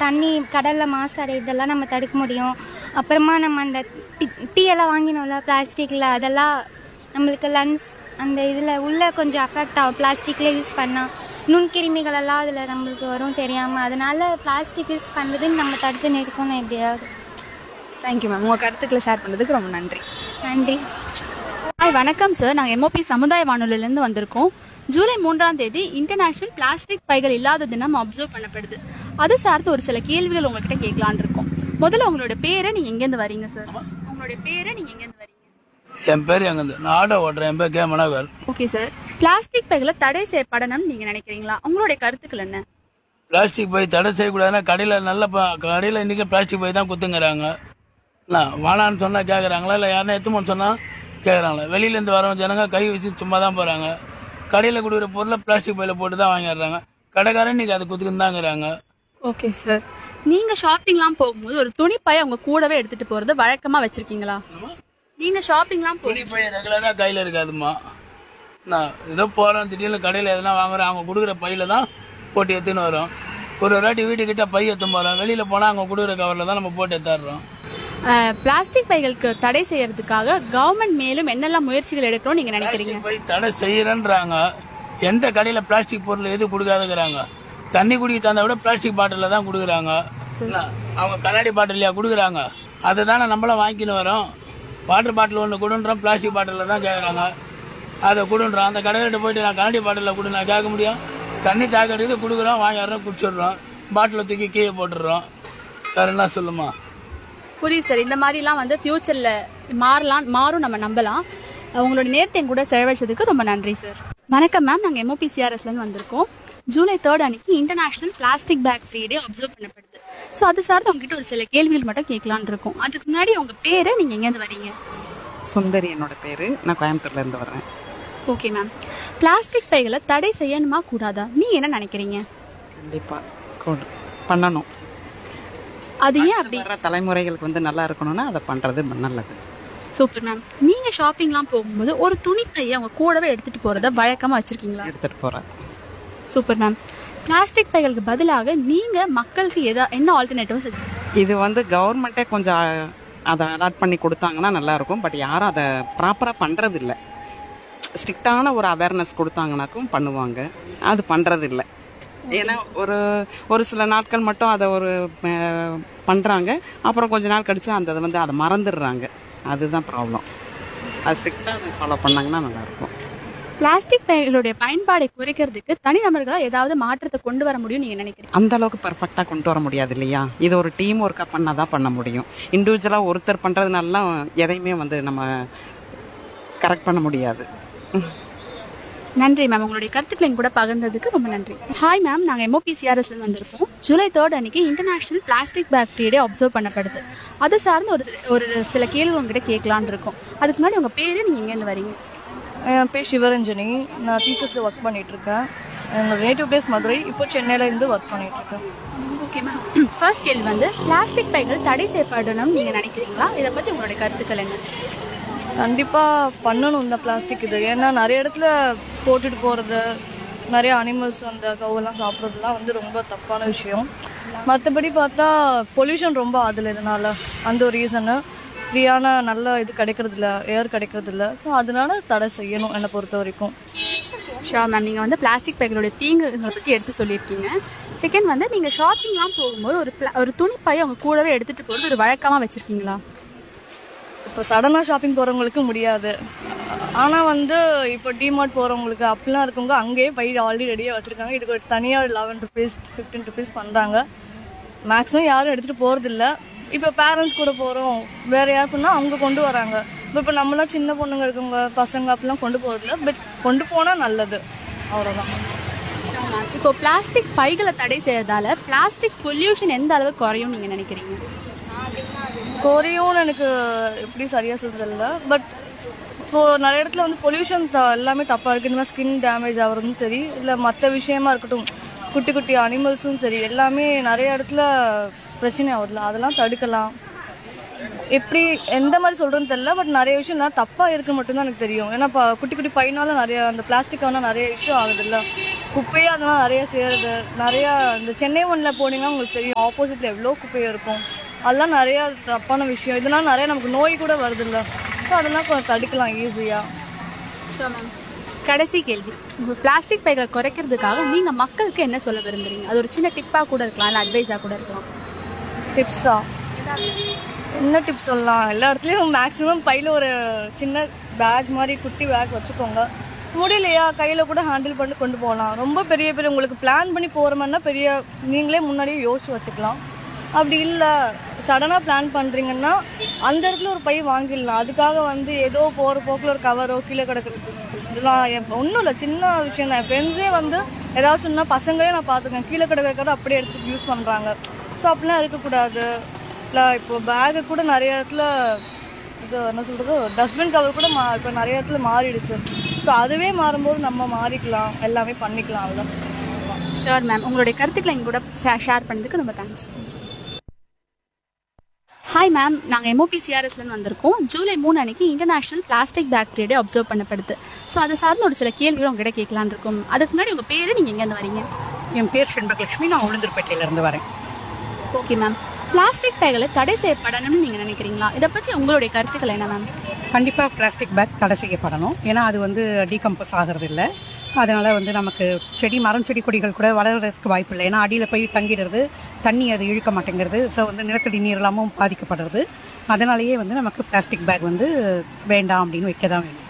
தண்ணி கடலில் மாசடை இதெல்லாம் நம்ம தடுக்க முடியும் அப்புறமா நம்ம அந்த டீ டீ எல்லாம் வாங்கினோம்ல பிளாஸ்டிக்கில் அதெல்லாம் நம்மளுக்கு லன்ஸ் அந்த இதில் உள்ள கொஞ்சம் அஃபெக்ட் ஆகும் பிளாஸ்டிக்கில் யூஸ் பண்ணால் நுண்கிருமிகள் எல்லாம் அதில் நம்மளுக்கு வரும் தெரியாமல் அதனால பிளாஸ்டிக் யூஸ் பண்ணுறதுன்னு நம்ம தடுத்து நிறுத்தணும் எப்படியாவது தேங்க்யூ மேம் உங்கள் கருத்துக்களை ஷேர் பண்ணதுக்கு ரொம்ப நன்றி நன்றி ஹாய் வணக்கம் சார் நாங்கள் எம்ஓபி சமுதாய வானொலியிலேருந்து வந்திருக்கோம் ஜூலை மூன்றாம் தேதி இன்டர்நேஷனல் பிளாஸ்டிக் பைகள் இல்லாத தினம் அப்சர்வ் பண்ணப்படுது அது சார்ந்து ஒரு சில கேள்விகள் உங்ககிட்ட கேட்கலான்னு இருக்கோம் முதல்ல உங்களோட பேரை நீங்கள் எங்கேருந்து வரீங்க சார் உங்களுடைய பேரை நீங்கள் எங்கேருந்து வரீங்க என் பேர் எங்கேருந்து நான் ஆட்டோ ஓட்டுறேன் என் பேர் K Manohar okay sir plastic பைகளை தடை செய்யப்படணும்னு நீங்கள் நினைக்கிறீங்களா உங்களுடைய கருத்துக்கள் என்ன பிளாஸ்டிக் பை தடை செய்யக்கூடாதுன்னா கடையில் நல்ல ப- கடையில் இன்றைக்கி பிளாஸ்டிக் பை தான் குத்துங்கிறாங்க என்ன வேணான்னு சொன்னால் கேட்குறாங்களா இல்லை யாருன்னா எத்துமோன்னு சொன்னால் கேட்குறாங்களா வெளியிலேருந்து வரவங்க ஜனங்க கை வீசி சும்மா தான் போகிறாங்க கடையில் கொடுக்குற பொருளை பிளாஸ்டிக் பையில் போட்டு தான் வாங்கிடுறாங்க கடைக்காரன் இன்றைக்கி அதை குத்துக்குன்னு தாங்கிறாங்க ஓகே சார் நீங்கள் ஷாப்பிங்லாம் போகும்போது ஒரு துணிப்பை அவங்க கூடவே எடுத்துகிட்டு போகிறது வழக்கமாக வச்சுருக்கீங்களா நீங்கள் ஷாப்பிங்லாம் போ துணி பை ரெகுலராக கையில் இருக்காதும்மா நான் ஏதோ போகிறோம் திடீர்னு கடையில் எதனா வாங்குறோம் அவங்க கொடுக்குற பையில் தான் போட்டு எடுத்துன்னு வரோம் ஒரு ஒரு வாட்டி வீட்டுக்கிட்ட பை எடுத்துன்னு போகிறோம் வெளியில் போனால் அவங்க கொடுக்குற கவரில் தான் நம்ம போட்டு எடுத்துடுறோம் பிளாஸ்டிக் பைகளுக்கு தடை செய்யறதுக்காக கவர்மெண்ட் மேலும் என்னெல்லாம் முயற்சிகள் எடுக்கணும்னு நீங்க நினைக்கிறீங்க பிளாஸ்டிக் பை தடை செய்யறேன்றாங்க எந்த கடையில பிளாஸ்டிக் பொருள் எது கொடுக்காதுங்கிறாங்க தண்ணி குடிக்க தந்தா விட பிளாஸ்டிக் பாட்டில தான் கொடுக்குறாங்க என்ன, அவங்க கண்ணாடி பாட்டிலையா கொடுக்குறாங்க அதை தானே நம்மளும் வாங்கின்னு வரோம் வாட்டர் பாட்டில் ஒன்று கொடுன்றோம் பிளாஸ்டிக் பாட்டிலில் தான் கேட்குறாங்க அதை கொடுன்றோம் அந்த கடையிட்ட போயிட்டு நான் கண்ணாடி பாட்டிலில் கொடு நான் கேட்க முடியும் தண்ணி தாக்கடிக்கு கொடுக்குறோம் வாங்கிடுறோம் குடிச்சிடுறோம் பாட்டிலை தூக்கி கீழே போட்டுடுறோம் வேற என்ன சொல்லுமா புரியுது சார் இந்த மாதிரிலாம் வந்து ஃபியூச்சர்ல மாறலாம் மாறும் நம்ம நம்பலாம் உங்களோட நேரத்தை என் கூட செலவழிச்சதுக்கு ரொம்ப நன்றி சார் வணக்கம் மேம் நாங்கள் எம்ஓபிசிஆர்எஸ்லேருந்து வந்திருக்கோம் ஜூலை தேர்ட் அன்னைக்கு international plastic bag free day observe பண்ணப்படுது ஸோ அது சார்ந்து உங்ககிட்ட ஒரு சில கேள்விகள் மட்டும் கேட்கலான்னு இருக்கோம் அதுக்கு முன்னாடி உங்கள் பேரை நீங்கள் எங்கேருந்து வரீங்க சுந்தரி என்னோட பேர் நான் கோயம்புத்தூர்லேருந்து வர்றேன் ஓகே மேம் பிளாஸ்டிக் பைகளை தடை செய்யணுமா கூடாதா நீ என்ன நினைக்கிறீங்க கண்டிப்பாக பண்ணணும் அது ஏன் அப்படி வர தலைமுறைகளுக்கு வந்து நல்லா இருக்கணும்னா அதை பண்ணுறது நல்லது சூப்பர் மேம் நீங்க ஷாப்பிங்லாம் போகும்போது ஒரு துணிப்பையை அவங்க கூடவே எடுத்துட்டு போறத வழக்கமா வச்சிருக்கீங்களா எடுத்துகிட்டு போகிறேன் சூப்பர் மேம் பிளாஸ்டிக் பைகளுக்கு பதிலாக நீங்க மக்களுக்கு எதா என்ன ஆல்டர்னேட்டிவ் இது வந்து கவர்மெண்ட்டே கொஞ்சம் அ- அதை அலாட் பண்ணி கொடுத்தாங்கன்னா நல்லாயிருக்கும் பட் யாரும் அதை ப்ராப்பராக பண்ணுறது இல்லை ஸ்ட்ரிக்டான ஒரு அவேர்னஸ் கொடுத்தாங்கனாக்கும் பண்ணுவாங்க அது பண்ணுறது இல்லை ஏன்னா ஒரு ஒரு சில நாட்கள் மட்டும் அதை ஒரு பண்ணுறாங்க அப்புறம் கொஞ்ச நாள் கழிச்சு அந்த அதை வந்து அதை மறந்துடுறாங்க அதுதான் ப்ராப்ளம் அது ஸ்ட்ரிக்டாக அதை ஃபாலோ பண்ணாங்கன்னா நல்லாயிருக்கும் பிளாஸ்டிக் பைகளுடைய பயன்பாடை குறைக்கிறதுக்கு தனிநபர்களா ஏதாவது மாற்றத்தை கொண்டு வர முடியும் நீங்க நினைக்கிறீங்க அந்த அளவுக்கு பர்ஃபெக்டாக கொண்டு வர முடியாது இல்லையா இது ஒரு டீம் ஒர்க்காக பண்ணால் தான் பண்ண முடியும் இண்டிவிஜுவலாக ஒருத்தர் பண்ணுறதுனாலாம் எதையுமே வந்து நம்ம கரெக்ட் பண்ண முடியாது நன்றி மேம் உங்களுடைய கருத்துக்களை என் கூட பகிர்ந்ததுக்கு ரொம்ப நன்றி ஹாய் மேம் நாங்கள் எம்ஓபிசிஆர்எஸ்ல வந்திருக்கோம் ஜூலை தேர்ட் அன்னைக்கு international plastic bag free day observe பண்ணப்படுது அது சார்ந்து ஒரு ஒரு சில கேள்வி உங்ககிட்ட கேட்கலான்னு இருக்கோம் அதுக்கு முன்னாடி உங்க பேரு நீங்க எங்கேருந்து வரீங்க என் பேர் சிவரஞ்சனி நான் டீச்சர்ஸில் ஒர்க் பண்ணிகிட்ருக்கேன் என்னோட நேட்டிவ் பிளேஸ் மதுரை இப்போ சென்னையில் இருந்து ஒர்க் பண்ணிகிட்ருக்கேன் ஓகே மேம் ஃபர்ஸ்ட் கேள்வி வந்து பிளாஸ்டிக் பைகள் தடை செய்யப்படணும்னு நீங்கள் நினைக்கிறீங்களா இதை பற்றி உங்களுடைய கருத்துக்கள் என்ன கண்டிப்பாக பண்ணணும் இந்த பிளாஸ்டிக் இது ஏன்னா நிறைய இடத்துல போட்டுட்டு போகிறது நிறைய அனிமல்ஸ் அந்த கவுலாம் சாப்பிட்றதுலாம் வந்து ரொம்ப தப்பான விஷயம் மற்றபடி பார்த்தா பொல்யூஷன் ரொம்ப ஆகுதுல இதனால அந்த ஒரு ரீசனு ஃப்ரீயான நல்ல இது கிடைக்கிறதில்ல ஏர் கிடைக்கிறதில்ல ஸோ அதனால தடை செய்யணும் என்னை பொறுத்த வரைக்கும் ஷோர் மேம் நீங்கள் வந்து பிளாஸ்டிக் பைகளுடைய தீங்குகளை பற்றி எடுத்து சொல்லியிருக்கீங்க செகண்ட் வந்து நீங்கள் ஷாப்பிங்லாம் போகும்போது ஒரு pla- ஒரு துணிப்பை அவங்க கூடவே எடுத்துகிட்டு போகிறது ஒரு வழக்கமாக வச்சுருக்கீங்களா இப்போ சடனாக ஷாப்பிங் போகிறவங்களுக்கு முடியாது ஆனால் வந்து இப்போ டிமார்ட் போகிறவங்களுக்கு அப்படிலாம் இருக்கவங்க அங்கேயே பை ஆல்ரெடி ரெடியாக வச்சுருக்காங்க இதுக்கு ஒரு தனியாக லெவன் ருபீஸ் ஃபிஃப்டீன் ருபீஸ் பண்ணுறாங்க மேக்ஸிமம் யாரும் எடுத்துகிட்டு போகிறதில்ல இப்போ பேரண்ட்ஸ் கூட போகிறோம் வேறு யாருக்குன்னா அவங்க கொண்டு வராங்க இப்போ இப்போ நம்மளாம் சின்ன பொண்ணுங்க இருக்கவங்க பசங்க அப்படிலாம் கொண்டு போகிறதில்ல பட் கொண்டு போனால் நல்லது அவ்வளோதான் இப்போ பிளாஸ்டிக் பைகளை தடை செய்யறதால பிளாஸ்டிக் பொல்யூஷன் எந்த அளவுக்கு குறையும் நீங்கள் நினைக்கிறீங்க குறையும்னு எனக்கு எப்படி சரியாக சொல்கிறது இல்லை பட் இப்போது நிறைய இடத்துல வந்து பொல்யூஷன் த எல்லாமே தப்பாக இருக்குது இந்த மாதிரி ஸ்கின் டேமேஜ் ஆகிறதும் சரி இல்லை மற்ற விஷயமா இருக்கட்டும் குட்டி குட்டி அனிமல்ஸும் சரி எல்லாமே நிறைய இடத்துல பிரச்சனை ஆகுதுல அதெல்லாம் தடுக்கலாம் எப்படி எந்த மாதிரி சொல்கிறேன்னு தெரியல பட் நிறைய விஷயம் நான் தப்பாக இருக்குன்னு மட்டும்தான் எனக்கு தெரியும் ஏன்னா இப்போ குட்டி குட்டி பையனால நிறைய அந்த பிளாஸ்டிக் ஆனால் நிறைய விஷயம் ஆகுதுல்ல குப்பையே அதெல்லாம் நிறைய சேருது நிறையா இந்த சென்னை மண்ணில் போனீங்கன்னா உங்களுக்கு தெரியும் ஆப்போசிட்டில் எவ்வளோ குப்பையாக இருக்கும் அதெல்லாம் நிறையா தப்பான விஷயம் இதெல்லாம் நிறைய நமக்கு நோய் கூட வருதுல்ல ஸோ அதெல்லாம் கொஞ்சம் தடுக்கலாம் ஈஸியாக ஷோ மேம் கடைசி கேள்வி இப்போ பிளாஸ்டிக் பைகளை குறைக்கிறதுக்காக நீங்கள் மக்களுக்கு என்ன சொல்ல விரும்புறீங்க அது ஒரு சின்ன டிப்பாக கூட இருக்கலாம் இல்லை அட்வைஸாக கூட இருக்கலாம் டிப்ஸா என்ன டிப்ஸ் சொல்லலாம் எல்லா இடத்துலையும் மேக்ஸிமம் பையில் ஒரு சின்ன பேக் மாதிரி குட்டி பேக் வச்சுக்கோங்க முடியலையா கையில் கூட ஹேண்டில் பண்ணி கொண்டு போகலாம் ரொம்ப பெரிய பெரிய உங்களுக்கு பிளான் பண்ணி போகிற மாதிரினா பெரிய நீங்களே முன்னாடியே யோசிச்சு வச்சுக்கலாம் அப்படி இல்லை சடனாக பிளான் பண்ணுறீங்கன்னா அந்த இடத்துல ஒரு பை வாங்கிடலாம் அதுக்காக வந்து ஏதோ போகிற போக்கில் ஒரு கவரோ கீழே கிடக்குறது இதெல்லாம் என் ஒன்றும் இல்லை சின்ன விஷயம் தான் என் ஃப்ரெண்ட்ஸே வந்து ஏதாவது சொன்னால் பசங்களே நான் பார்த்துருக்கேன் கீழே கிடக்கிற அப்படியே எடுத்து யூஸ் பண்ணுறாங்க ஸோ அப்படிலாம் இருக்கக்கூடாது இல்லை இப்போ பேகு கூட நிறைய இடத்துல இது என்ன சொல்கிறது டஸ்ட்பின் கவர் கூட மா இப்போ நிறைய இடத்துல மாறிடுச்சு ஸோ அதுவே மாறும்போது நம்ம மாறிக்கலாம் எல்லாமே பண்ணிக்கலாம் அவ்வளோ ஷோர் மேம் உங்களுடைய கருத்துக்களை எங்க கூட ஷேர் பண்ணதுக்கு ரொம்ப தேங்க்ஸ் ஹாய் மேம் நாங்கள் எம்ஓபிசிஆர்எஸ்லேருந்து வந்திருக்கோம் ஜூலை மூணு அன்னைக்கு international plastic bag day observe பண்ணப்படுது ஸோ அதை சார்ந்த ஒரு சில கேள்விகள் உங்ககிட்ட கேட்கலான்னு இருக்கும் அதுக்கு முன்னாடி உங்கள் பேர் நீங்கள் எங்கேருந்து வரீங்க என் பேர் செண்பகலட்சுமி நான் உளுந்தூர்பேட்டையிலேருந்து வரேன் ஓகே மேம் பிளாஸ்டிக் பைகளை தடை செய்யப்படணும்னு நீங்கள் நினைக்கிறீங்களா இதை பற்றி உங்களுடைய கருத்துக்கள் என்ன மேம் கண்டிப்பாக பிளாஸ்டிக் பேக் தடை செய்யப்படணும் ஏன்னா அது வந்து டீகம்போஸ் ஆகிறது இல்லை அதனால் வந்து நமக்கு செடி மரம் செடி கொடிகள் கூட வளர்கிறதுக்கு வாய்ப்பு இல்லை ஏன்னா அடியில் போய் தங்கிடுறது தண்ணி அது இழுக்க மாட்டேங்கிறது ஸோ வந்து நிலத்தடி நீர் எல்லாமும் பாதிக்கப்படுறது அதனாலேயே வந்து நமக்கு பிளாஸ்டிக் பேக் வந்து வேண்டாம் அப்படின்னு வைக்க தான் வேணும்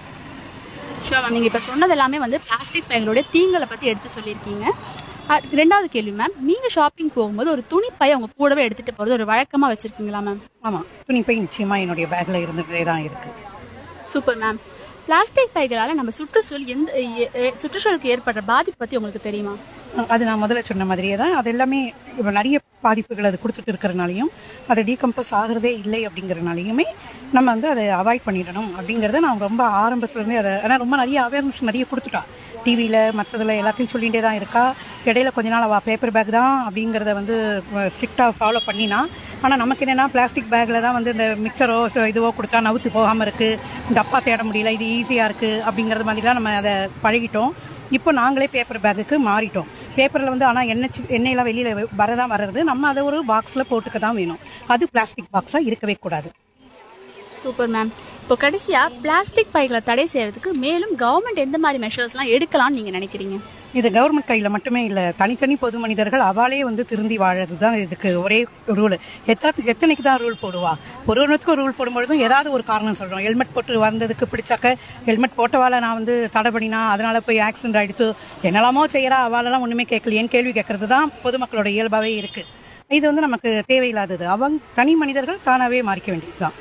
ஷோ மேம் நீங்கள் இப்போ சொன்னது எல்லாமே வந்து பிளாஸ்டிக் பைகளுடைய தீங்களை பற்றி எடுத்து சொல்லியிருக்கீங்க அடுத்து ரெண்டாவது கேள்வி மேம் நீங்கள் ஷாப்பிங் போகும்போது ஒரு துணி பை அவங்க கூடவே எடுத்துகிட்டு போகிறது ஒரு வழக்கமாக வச்சுருக்கீங்களா மேம் ஆமாம் துணிப்பை நிச்சயமாக என்னுடைய பேக்கில் இருந்துகிட்டே தான் இருக்குது சூப்பர் மேம் பிளாஸ்டிக் பைகளால் நம்ம சுற்றுச்சூழல் எந்த எ- எ- சுற்றுச்சூழலுக்கு ஏற்படுற பாதிப்பு பற்றி உங்களுக்கு தெரியுமா அது நான் முதல்ல சொன்ன மாதிரியே தான் அது எல்லாமே இப்போ நிறைய பாதிப்புகள் அது கொடுத்துட்டு இருக்கிறனாலையும் அது டீகம்போஸ் ஆகிறதே இல்லை அப்படிங்கிறனாலையுமே நம்ம வந்து அதை அவாய்ட் பண்ணிடணும் அப்படிங்கிறத நான் ரொம்ப ஆரம்பத்துலேருந்தே அதை ஆனால் ரொம்ப நிறைய அவேர்னஸ் நிறைய கொடுத்துட்டா டிவியில் மற்றதில் எல்லாத்தையும் சொல்லிகிட்டே தான் இருக்கா இடையில கொஞ்ச நாள் அவள் பேப்பர் பேக் தான் அப்படிங்கிறத வந்து ஸ்ட்ரிக்டாக ஃபாலோ பண்ணினா ஆனால் நமக்கு என்னென்னா பிளாஸ்டிக் பேக்கில் தான் வந்து இந்த மிக்சரோ இதுவோ கொடுத்தா நவுத்து போகாமல் இருக்குது இந்த அப்பா தேட முடியல இது ஈஸியாக இருக்குது அப்படிங்கிறது மாதிரிலாம் நம்ம அதை பழகிட்டோம் இப்போ நாங்களே பேப்பர் பேக்குக்கு மாறிட்டோம் பேப்பரில் வந்து ஆனால் எண்ணெய் சி- எண்ணெயெல்லாம் வெளியில் வரதான் வர்றது நம்ம அதை ஒரு பாக்ஸில் போட்டுக்க தான் வேணும் அது பிளாஸ்டிக் பாக்ஸாக இருக்கவே கூடாது சூப்பர் மேம் இப்போ கடைசியாக பிளாஸ்டிக் பைகளை தடை செய்யறதுக்கு மேலும் கவர்மெண்ட் எந்த மாதிரி மெஷர்ஸ்லாம் எடுக்கலாம்னு நீங்கள் நினைக்கிறீங்க இது கவர்மெண்ட் கையில் மட்டுமே இல்லை தனித்தனி பொது மனிதர்கள் அவாலே வந்து திருந்தி வாழறது தான் இதுக்கு ஒரே ரூல் எத்தனை எத்தனைக்கு தான் ரூல் போடுவா ஒரு ஒன்றுத்துக்கும் ரூல் போடும்பொழுதும் ஏதாவது ஒரு காரணம் சொல்கிறோம் ஹெல்மெட் போட்டு வந்ததுக்கு பிடிச்சாக்க ஹெல்மெட் போட்டவால நான் வந்து தடை பண்ணினா அதனால போய் ஆக்சிடென்ட் ஆகிடுத்து என்னெல்லாமோ செய்கிறா அவாலெல்லாம் ஒன்றுமே கேட்கலையேன்னு கேள்வி கேட்கறது தான் பொதுமக்களோட இயல்பாகவே இருக்குது இது வந்து நமக்கு தேவையில்லாதது அவங்க தனி மனிதர்கள் தானாகவே மாறிக்க வேண்டியது தான்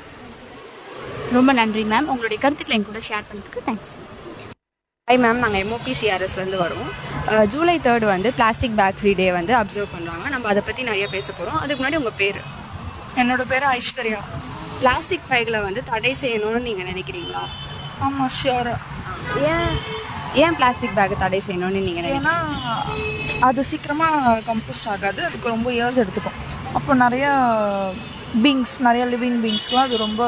ரொம்ப நன்றி மேம் உங்களுடைய கருத்துக்களை எங்க கூட ஷேர் பண்ணதுக்கு தேங்க்ஸ் ஹாய் மேம் நாங்கள் எம்ஓபிசிஆர்எஸ்லேருந்து வரோம் அஹ், ஜூலை தேர்ட் வந்து பிளாஸ்டிக் பேக் ஃப்ரீ டே வந்து அப்சர்வ் பண்ணுறாங்க நம்ம அதை பற்றி நிறைய பேச போகிறோம் அதுக்கு முன்னாடி உங்கள் பேர் என்னோட பேர் ஐஸ்வர்யா பிளாஸ்டிக் பைகளை வந்து தடை செய்யணும்னு நீங்கள் நினைக்கிறீங்களா ஆமாம் ஷியோரா ஏன் ஏன் பிளாஸ்டிக் பேக்கை தடை செய்யணும்னு நீங்கள் நினைக்கிறீங்க ஏன்னா அது சீக்கிரமாக கம்போஸ்ட் ஆகாது அதுக்கு ரொம்ப இயர்ஸ் எடுத்துக்கும் அப்போ நிறைய பீங்ஸ் நிறைய லிவிங் பீங்ஸ்க்குலாம் அது ரொம்ப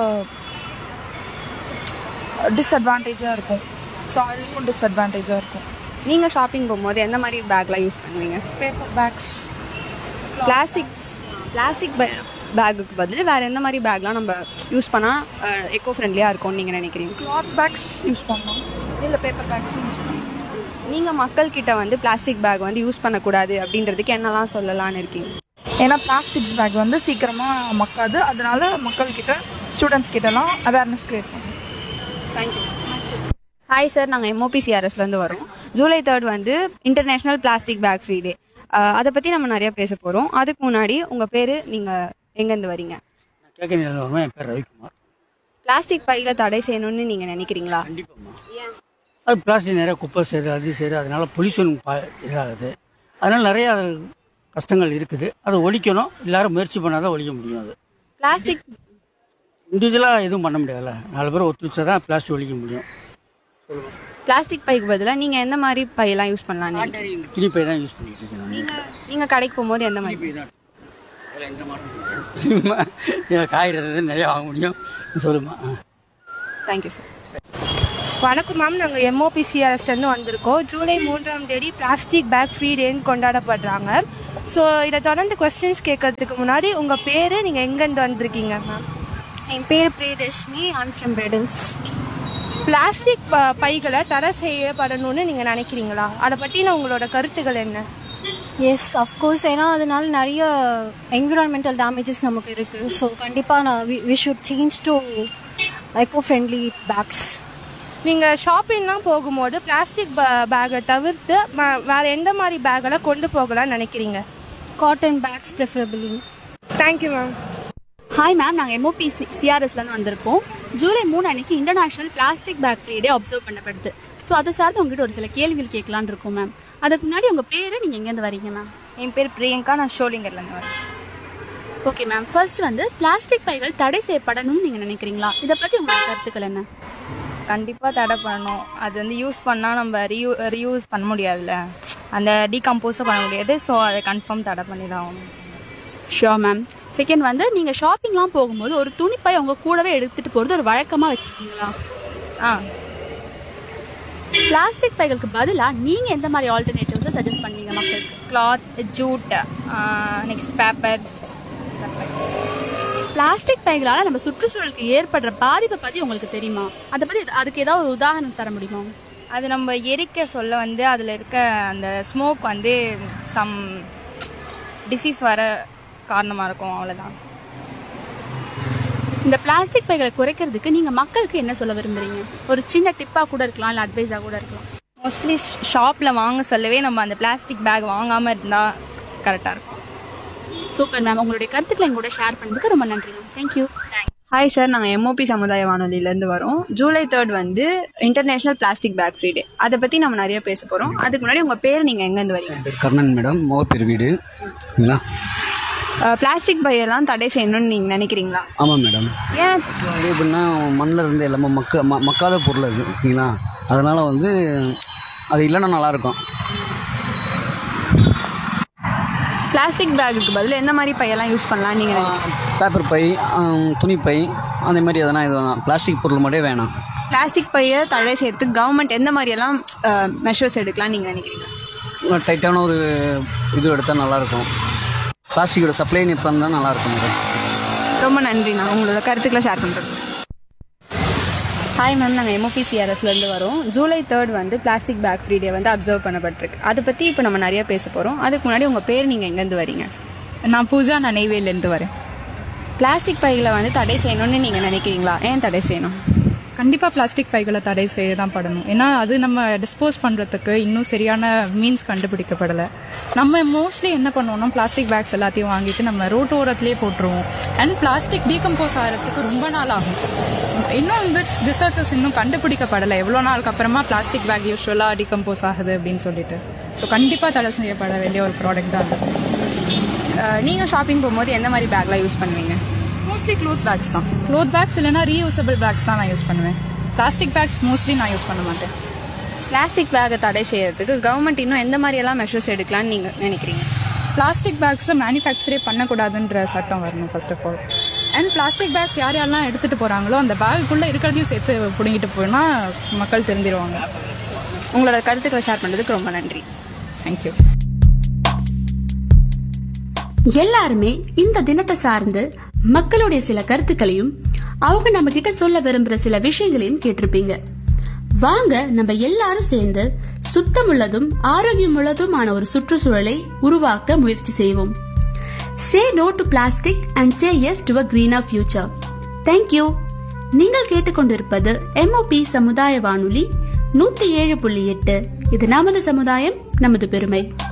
டிஸ்அட்வான்டேஜாக இருக்கும் சாயிலுக்கும் டிஸ்அட்வான்டேஜாக இருக்கும் நீங்கள் ஷாப்பிங் போகும்போது எந்த மாதிரி பேக்லாம் யூஸ் பண்ணுவீங்க பேப்பர் பேக்ஸ் பிளாஸ்டிக் பிளாஸ்டிக் பேக்குக்கு பதில் வேறு எந்த மாதிரி பேக்லாம் நம்ம யூஸ் பண்ணால் எக்கோ ஃப்ரெண்ட்லியாக இருக்கும்னு நீங்கள் நினைக்கிறீங்க கிளாத் பேக்ஸ் யூஸ் பண்ணலாம் இல்லை பேப்பர் பேக்ஸும் யூஸ் பண்ணலாம் நீங்கள் மக்கள்கிட்ட வந்து பிளாஸ்டிக் பேக் வந்து யூஸ் பண்ணக்கூடாது அப்படின்றதுக்கு என்னெல்லாம் சொல்லலாம்னு இருக்கீங்க ஏன்னா பிளாஸ்டிக்ஸ் பேக் வந்து சீக்கிரமாக மக்காது அதனால மக்கள்கிட்ட ஸ்டூடெண்ட்ஸ் கிட்டலாம் அவேர்னஸ் க்ரியேட் பண்ணும் தேங்க்யூ ஹாய் சார் நாங்கள் எம்ஓபிசிஆர்எஸ்லேருந்து வரோம் ஜூலை தேர்ட் வந்து international plastic bag free day அதை பற்றி நம்ம நிறைய பேச போகிறோம் அதுக்கு முன்னாடி உங்கள் பேர் நீங்கள் எங்கேருந்து வரீங்க கேட்கறது வருமா என் பேர் ரவிக்குமார் பிளாஸ்டிக் பையில தடை செய்யணும்னு நீங்கள் நினைக்கிறீங்களா கண்டிப்பாம்மா அது பிளாஸ்டிக் நிறைய குப்பை சேருது அது சேருது அதனால பொல்யூஷன் இதாகுது அதனால நிறைய அது கஷ்டங்கள் இருக்குது அதை ஒழிக்கணும் எல்லாரும் முயற்சி பண்ணால் தான் ஒழிக்க முடியும் அது பிளாஸ்டிக் இண்டிவிஜுவலாக எதுவும் பண்ண முடியாதுல்ல நாலு பேர் ஒத்துழைச்சா தான் பிளாஸ்டிக் ஒழிக்க முடியும் பிளாஸ்டிக் பைக்கு பதிலாக நீங்கள் எந்த மாதிரி பையெல்லாம் யூஸ் பண்ணலாம் ஆர்டினரி துணி பை தான் யூஸ் பண்ணிட்டு இருக்கேன் நான் நீங்கள் நீங்கள் கடைக்கு போகும்போது எந்த மாதிரி துணி பை தான் அதில் எந்த மாற்றம் காய்கறி நிறையா வாங்க முடியும் சொல்லுமா தேங்க்யூ சார் வணக்கம் மேம் நாங்கள் எம்ஓபிசிஆர்எஸ்லேருந்து வந்திருக்கோம் ஜூலை மூன்றாம் தேதி பிளாஸ்டிக் பேக் ஃப்ரீ டேன்னு கொண்டாடப்படுறாங்க ஸோ இதை தொடர்ந்து கொஸ்டின்ஸ் கேட்கறதுக்கு முன்னாடி உங்கள் பேர் நீங்கள் எங்கேருந்து வந்திருக்கீங்க மேம் என் பேர் பிரியதர்ஷினி ஆன் ஃப்ரம் பிரெடல்ஸ் பிளாஸ்டிக் ப பைகளை தடை செய்யப்படணும்னு நீங்கள் நினைக்கிறீங்களா அதை பற்றின உங்களோட கருத்துக்கள் என்ன எஸ் அஃப்கோர்ஸ் ஏன்னா அதனால நிறைய என்விரான்மெண்டல் டேமேஜஸ் நமக்கு இருக்குது ஸோ கண்டிப்பாக நான் we should change to eco friendly bags நீங்கள் ஷாப்பிங்லாம் போகும்போது பிளாஸ்டிக் பேக்கை தவிர்த்து ம- வேற எந்த மாதிரி பேக்கெல்லாம் கொண்டு போகலாம்னு நினைக்கிறீங்க cotton bags preferably thank you ma'am hi ma'am நாங்கள் எம்ஓபி சிஆர்எஸ்லேருந்து வந்திருக்கோம் ஜூலை மூணு அன்னைக்கு international plastic bag free day observe பண்ணப்படுது ஸோ அதை சார்ந்து உங்ககிட்ட ஒரு சில கேள்விகள் கேட்கலான்னு இருக்கோம் மேம் அதுக்கு முன்னாடி உங்கள் பேர் நீங்கள் எங்கேருந்து வரீங்க மேம் என் பேர் பிரியங்கா நான் ஷோலிங்கர்லேருந்து வரேன் ஓகே மேம் ஃபர்ஸ்ட் வந்து பிளாஸ்டிக் பைகள் தடை செய்யப்படணும்னு நீங்கள் நினைக்கிறீங்களா இதை பற்றி உங்களோட கருத்துக்கள் என்ன கண்டிப்பாக தடை பண்ணணும் அது வந்து யூஸ் பண்ணால் நம்ம ரீயூ ரீயூஸ் பண்ண முடியாதுல்ல அந்த டீகம்போஸும் பண்ண முடியாது ஸோ அதை கன்ஃபார்ம் தடை பண்ணி தான் ஆகணும் ஷியோர் மேம் செகண்ட் வந்து நீங்கள் ஷாப்பிங்லாம் போகும்போது ஒரு துணிப்பை உங்கள் கூடவே எடுத்துகிட்டு போகிறது ஒரு வழக்கமாக வச்சுருக்கீங்களா ஆ பிளாஸ்டிக் பைகளுக்கு பதிலாக நீங்கள் எந்த மாதிரி ஆல்டர்னேட்டிவ்ஸை சஜஸ்ட் பண்ணுவீங்க மக்களுக்கு cloth jute next paper plastic பைகளால் நம்ம சுற்றுச்சூழலுக்கு ஏற்படுற பாதிப்பை பற்றி உங்களுக்கு தெரியுமா அதை பற்றி அதுக்கு ஏதாவது ஒரு உதாரணம் தர முடியுமா அது நம்ம எரிக்க சொல்ல வந்து அதில் இருக்க அந்த ஸ்மோக் வந்து சம் டிசீஸ் வர காரணமாக இருக்கும் அவ்வளோதான் இந்த பிளாஸ்டிக் பைகளை குறைக்கிறதுக்கு நீங்கள் மக்களுக்கு என்ன சொல்ல விரும்புறீங்க ஒரு சின்ன டிப்பாக கூட இருக்கலாம் இல்லை அட்வைஸாக கூட இருக்கலாம் மோஸ்ட்லி ஷாப்பில் வாங்க சொல்லவே நம்ம அந்த பிளாஸ்டிக் பேக் வாங்காமல் இருந்தால் கரெக்டாக இருக்கும் சூப்பர் மேம் உங்களுடைய கருத்துக்களை எங்க கூட ஷேர் பண்ணதுக்கு ரொம்ப நன்றி மேம் தேங்க்யூ ஹாய் சார் நாங்கள் எம்ஓபி சமுதாய வானொலியிலேருந்து வரோம் ஜூலை தேர்ட் வந்து international plastic bag free day அதை பற்றி நம்ம நிறைய பேச போகிறோம் அதுக்கு முன்னாடி உங்கள் பேர் நீங்கள் எங்கேருந்து வரீங்க பேர் கர்ணன் மேடம் மோகப்பேர் வீடு ஓகேங்களா பிளாஸ்டிக் பையெல்லாம் தடை செய்யணும்னு நீங்கள் நினைக்கிறீங்களா ஆமாம் மேடம் ஏன் ஆக்சுவலாக வந்து எப்படின்னா மண்ணில் இருந்து எல்லாமே மக்க ம மக்காத பொருள் அது ஓகேங்களா அதனால் வந்து அது இல்லைன்னா நல்லாயிருக்கும் பிளாஸ்டிக் பேக்குக்கு பதில் எந்த மாதிரி பையெல்லாம் யூஸ் பண்ணலாம் நீங்கள் நினைக்கிறீங்க பேப்பர் பை ஆம், துணிப்பை அந்த மாதிரி எதனா இது வேணாம் பிளாஸ்டிக் பொருள் மட்டும் வேணாம் பிளாஸ்டிக் பையை தடை செய்யறதுக்கு கவர்மெண்ட் எந்த மாதிரியெல்லாம் மெஷர்ஸ் எடுக்கலாம் நீங்கள் நினைக்கிறீங்க டைட்டான ஒரு இது எடுத்தால் நல்லாயிருக்கும் பிளாஸ்டிக்கோட சப்ளை நிப்பான் தான் நல்லாயிருக்கும் மேடம் ரொம்ப நன்றி நான் உங்களோட கருத்துக்களை ஷேர் பண்ணுறேன் ஹாய் மேம் நாங்கள் எம்ஓபிசிஆர்எஸ்லேருந்து வரோம் ஜூலை தேர்ட் வந்து பிளாஸ்டிக் பேக் ஃப்ரீ டே வந்து அப்சர்வ் பண்ணப்பட்டிருக்கு அதை பற்றி இப்போ நம்ம நிறைய பேச போகிறோம் அதுக்கு முன்னாடி உங்கள் பேர் நீங்கள் எங்கேருந்து வரீங்க நான் பூஜா நான் நெய்வேலிலேருந்து வரேன் பிளாஸ்டிக் பைகளை வந்து தடை செய்யணும்னு நீங்கள் நினைக்கிறீங்களா ஏன் தடை செய்யணும் கண்டிப்பாக பிளாஸ்டிக் பைகளை தடை செய்ய தான் படணும் ஏன்னா அது நம்ம டிஸ்போஸ் பண்ணுறதுக்கு இன்னும் சரியான மீன்ஸ் கண்டுபிடிக்கப்படலை நம்ம மோஸ்ட்லி என்ன பண்ணுவோம்னா பிளாஸ்டிக் பேக்ஸ் எல்லாத்தையும் வாங்கிட்டு நம்ம ரோட்டோரத்துலேயே போட்டுருவோம் அண்ட் பிளாஸ்டிக் டீகம்போஸ் ஆகிறதுக்கு ரொம்ப நாள் ஆகும் இன்னும் வந்து ரிசர்ச்சர்ஸ் இன்னும் கண்டுபிடிக்கப்படலை எவ்வளோ நாளுக்கு அப்புறமா பிளாஸ்டிக் பேக் யூஸ்வலாக டீகம்போஸ் ஆகுது அப்படின்னு சொல்லிட்டு ஸோ கண்டிப்பாக தடை செய்யப்பட வேண்டிய ஒரு ப்ராடக்ட் தான் அது நீங்கள் ஷாப்பிங் போகும்போது எந்த மாதிரி பேக்லாம் யூஸ் பண்ணுவீங்க மோஸ்ட்லி க்ளோத் பேக்ஸ் தான் க்ளோத் பேக்ஸ் இல்லைனா ரீயூசபிள் பேக்ஸ் தான் நான் யூஸ் பண்ணுவேன் பிளாஸ்டிக் பேக்ஸ் மோஸ்ட்லி நான் யூஸ் பண்ண மாட்டேன் பிளாஸ்டிக் பேக்கை தடை செய்யறதுக்கு கவர்மெண்ட் இன்னும் எந்த மாதிரியெல்லாம் மெஷர்ஸ் எடுக்கலாம்னு நீங்கள் நினைக்கிறீங்க பிளாஸ்டிக் பேக்ஸை மேனுஃபேக்சரே பண்ணக்கூடாதுன்ற சட்டம் வரணும் first of all and plastic bags யார் யாரெல்லாம் எடுத்துகிட்டு போகிறாங்களோ அந்த பேக்குள்ளே இருக்கிறதையும் சேர்த்து பிடுங்கிட்டு போனால் மக்கள் தெரிஞ்சிருவாங்க உங்களோட கருத்துக்களை ஷேர் பண்ணுறதுக்கு ரொம்ப நன்றி தேங்க்யூ எல்லாருமே இந்த தினத்தை சார்ந்து மக்களுடைய சில கருத்துக்களையும் அவங்க நம்ம கிட்ட சொல்ல விரும்புற சில விஷயங்களையும் கேட்டிருப்பீங்க வாங்க நம்ம எல்லாரும் சேர்ந்து சுத்தமுள்ளதும் ஆரோக்கியமுள்ளதுமான ஒரு சுற்றுச்சூழலை உருவாக்க முயற்சி செய்வோம் say no to plastic and say yes to a greener future thank you நீங்கள் கேட்டுக்கொண்டிருப்பது எம்ஓபி சமுதாய வானொலி நூத்தி ஏழு புள்ளி எட்டு இது நமது சமுதாயம் நமது பெருமை